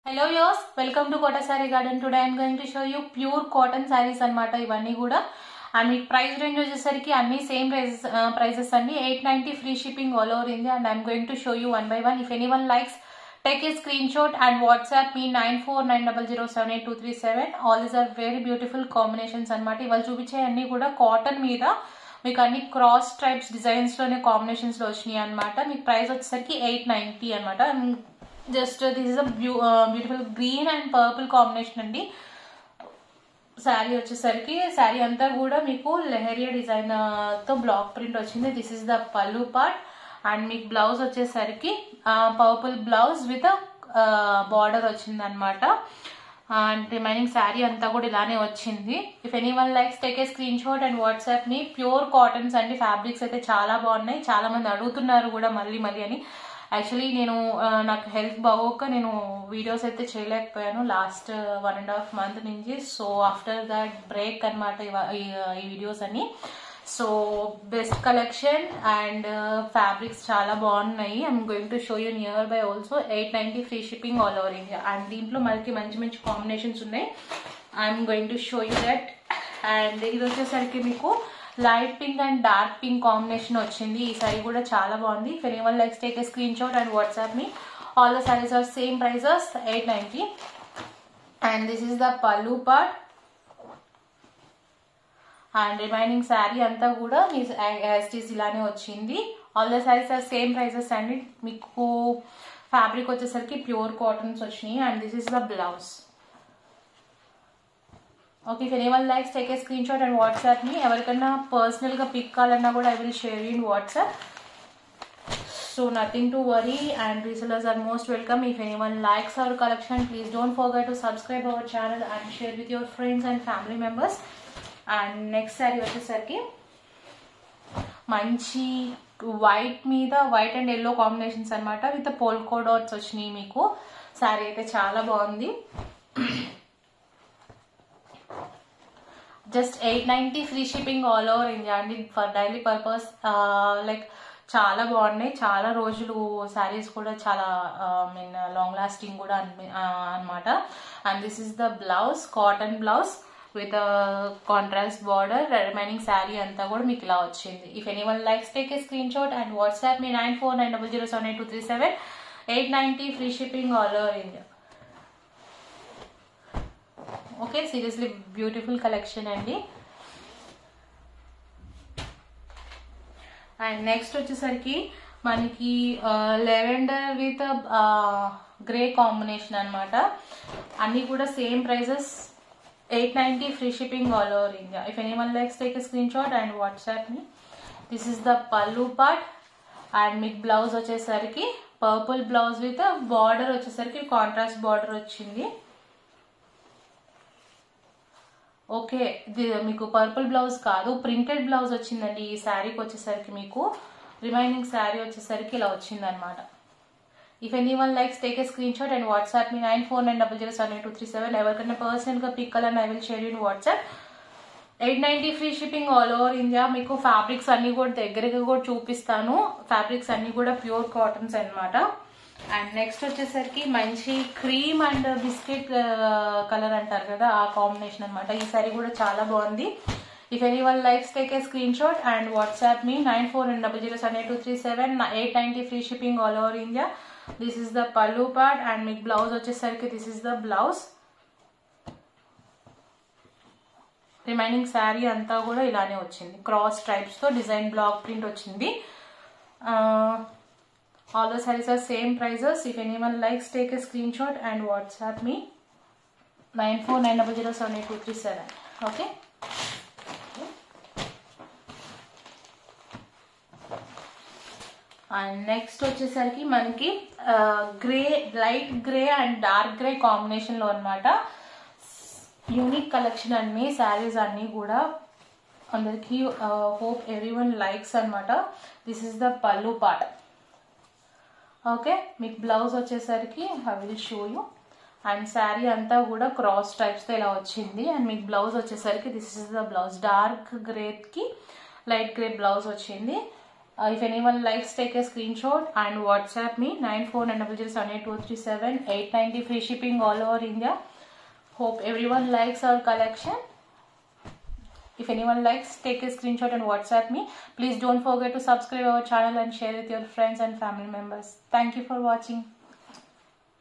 Hello యోస్ welcome to Kota sari garden today I'm going to show you pure cotton saris అన్నమాట ఇవన్నీ కూడా అండ్ మీకు ప్రైస్ రేంజ్ వచ్చేసరికి అన్ని సేమ్ ప్రైజెస్ ప్రైజెస్ అండి eight ninety free shipping all over India and I'm going to show you one by one if anyone likes take a screenshot and WhatsApp me nine four nine double zero seven eight two three seven all is are very beautiful combinations అనమాట ఇవాళ చూపించే అన్ని కూడా cotton మీద మీకు అన్ని cross stripes designs లోనే combinations లో వచ్చినాయి అనమాట మీకు ప్రైస్ వచ్చేసరికి ఎయిట్ నైన్టీ అనమాట just this is a beautiful green and purple combination అండి శారీ వచ్చేసరికి శారీ అంతా కూడా మీకు లెహరియా డిజైన్ తో బ్లాక్ ప్రింట్ వచ్చింది this is the pallu part and మీకు బ్లౌజ్ వచ్చేసరికి పర్పుల్ బ్లౌజ్ విత్ బార్డర్ వచ్చింది అనమాట అండ్ రిమైనింగ్ శారీ అంతా కూడా ఇలానే వచ్చింది if anyone likes take a screenshot and WhatsApp ని ప్యూర్ కాటన్స్ అండి ఫ్యాబ్రిక్స్ అయితే చాలా బాగున్నాయి చాలా మంది అడుగుతున్నారు కూడా మళ్ళీ మళ్ళీ అని యాక్చువల్లీ నేను నాకు హెల్త్ బాగోక నేను వీడియోస్ అయితే చేయలేకపోయాను last one and half month నుంచి సో ఆఫ్టర్ దట్ బ్రేక్ అనమాట ఈ వీడియోస్ అని so best collection and fabrics చాలా బాగున్నాయి I'm going to show you near by also eight ninety free shipping all over India and దీంట్లో మనకి మంచి మంచి కాంబినేషన్స్ ఉన్నాయి I'm going to show you that and ఇది వచ్చేసరికి మీకు light pink and dark pink combination వచ్చింది ఈ సారీ కూడా చాలా బాగుంది ఫెన్ one likes take a screenshot and WhatsApp me all the saris are same prices eight ninety and this is the pallu part and remaining sari అంతా కూడా మీ యాస్టీస్ ఇలానే వచ్చింది all the saris are same prices అండి మీకు ఫ్యాబ్రిక్ వచ్చేసరికి ప్యూర్ కాటన్స్ వచ్చినాయి and this is the blouse okay if anyone likes take a screenshot and WhatsApp ని ఎవరికైనా పర్సనల్ గా పిక్ కావాలన్నా కూడా I will share in WhatsApp so nothing to worry and resellers are most welcome if anyone likes our collection please don't forget to subscribe our channel and share with your friends and family members and next sari వచ్చేసరికి మంచి white మీద white and yellow combinations అనమాట with polka dots వచ్చినాయి మీకు శారీ అయితే చాలా బాగుంది just eight ninety free shipping all over India అండి ఫర్ డైలీ పర్పస్ లైక్ చాలా బాగున్నాయి చాలా రోజులు శారీస్ కూడా చాలా మీన్ లాంగ్ లాస్టింగ్ కూడా అనమాట and this is the blouse cotton blouse with contrast border remaining sari అంతా కూడా మీకు ఇలా వచ్చింది if anyone likes take a screenshot and WhatsApp me nine four nine double zero seven eight two three seven eight ninety free shipping all over India okay seriously beautiful collection అండి and next వచ్చేసరికి మనకి lavender with grey combination అనమాట అన్ని కూడా same prices eight ninety free shipping all over India if anyone likes take screenshot and WhatsApp me this is the pallu part and మీకు blouse వచ్చేసరికి purple blouse with border వచ్చేసరికి contrast border వచ్చింది okay మీకు purple blouse కాదు printed blouse వచ్చిందండి ఈ శారీకి వచ్చేసరికి మీకు రిమైనింగ్ శారీ వచ్చేసరికి ఇలా వచ్చింది అనమాట if anyone likes take a screenshot and WhatsApp me nine four nine double zero seven eight two three seven ఎవరికైనా పర్సనల్ గా పిక్ అని I will share in WhatsApp eight ninety free shipping all over India మీకు fabrics అన్ని కూడా దగ్గరగా కూడా చూపిస్తాను fabrics అన్ని కూడా ప్యూర్ కాటన్స్ అనమాట అండ్ నెక్స్ట్ వచ్చేసరికి మంచి క్రీమ్ అండ్ బిస్కెట్ కలర్ అంటారు కదా ఆ కాంబినేషన్ అనమాట ఈ సారీ కూడా చాలా బాగుంది if anyone likes take a screenshot and WhatsApp me nine four and double zero seven eight two three seven eight ninety free shipping all over India this is the pallu part and మీకు blouse వచ్చేసరికి this is the blouse remaining sari అంతా కూడా ఇలానే వచ్చింది cross stripes తో design block print వచ్చింది all the sarees are same prices if anyone likes take a screenshot and whatsapp me 9490078237 okay and next వచ్చేసరికి మనకి grey light grey and dark grey combination లో అనమాట యూనిక్ కలెక్షన్ అన్ని శారీస్ అన్ని కూడా అందరికి హోప్ ఎవ్రీ వన్ లైక్స్ అనమాట this is the pallu part okay మీకు బ్లౌజ్ వచ్చేసరికి I will show you and sari అంతా కూడా క్రాస్ టైప్స్తో ఇలా వచ్చింది అండ్ మీకు బ్లౌజ్ వచ్చేసరికి this is the blouse dark గ్రేకి లైట్ గ్రే బ్లౌజ్ వచ్చింది Uh, if anyone likes, take a screenshot and WhatsApp me 9490078237 890 free shipping all over India. Hope everyone likes our collection. If anyone likes, take a screenshot and WhatsApp me. Please don't forget to subscribe our channel and share with your friends and family members. Thank you for watching.